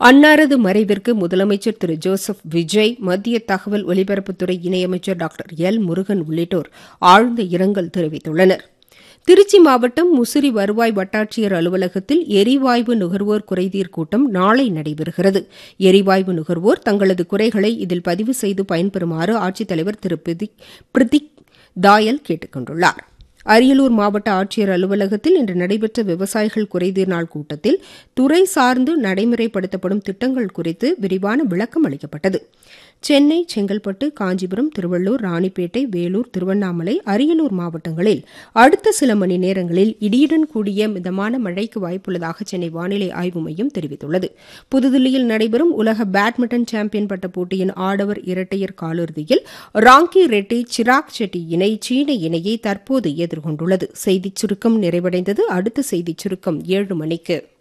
அன்னாரது மறைவிற்கு முதலமைச்சர் திரு ஜோசப் விஜய் மத்திய தகவல் ஒலிபரப்புத்துறை இணையமைச்சர் டாக்டர் எல் முருகன் உள்ளிட்டோர் ஆழ்ந்த இரங்கல் தெரிவித்துள்ளனர் திருச்சி மாவட்டம் முசிறி வருவாய் வட்டாட்சியர் அலுவலகத்தில் எரிவாயு நுகர்வோர் குறைதீர் கூட்டம் நாளை நடைபெறுகிறது எரிவாயு நுகர்வோர் தங்களது குறைகளை இதில் பதிவு செய்து பயன்பெறுமாறு ஆட்சித்தலைவர் திரு பிரதிக் தாயல் கேட்டுக் கொண்டுள்ளார் அரியலூர் மாவட்ட ஆட்சியர் அலுவலகத்தில் இன்று நடைபெற்ற விவசாயிகள் குறைதீர் நாள் கூட்டத்தில் துறை சார்ந்து நடைமுறைப்படுத்தப்படும் திட்டங்கள் குறித்து விரிவான விளக்கம் அளிக்கப்பட்டது சென்னை செங்கல்பட்டு காஞ்சிபுரம் திருவள்ளூர் ராணிப்பேட்டை வேலூர் திருவண்ணாமலை அரியலூர் மாவட்டங்களில் அடுத்த சில மணி நேரங்களில் இடியுடன் கூடிய மிதமான மழைக்கு வாய்ப்புள்ளதாக சென்னை வானிலை ஆய்வு மையம் தெரிவித்துள்ளது புதுதில்லியில் நடைபெறும் உலக பேட்மிண்டன் சாம்பியன் பட்ட போட்டியின் ஆடவர் இரட்டையர் காலிறுதியில் ராங்கி ரெட்டி சிராக் செட்டி இணை சீன இணையை தற்போது எதிர்கொண்டுள்ளது செய்திச் சுருக்கம் நிறைவடைந்தது அடுத்த செய்திச் சுருக்கம் ஏழு மணிக்கு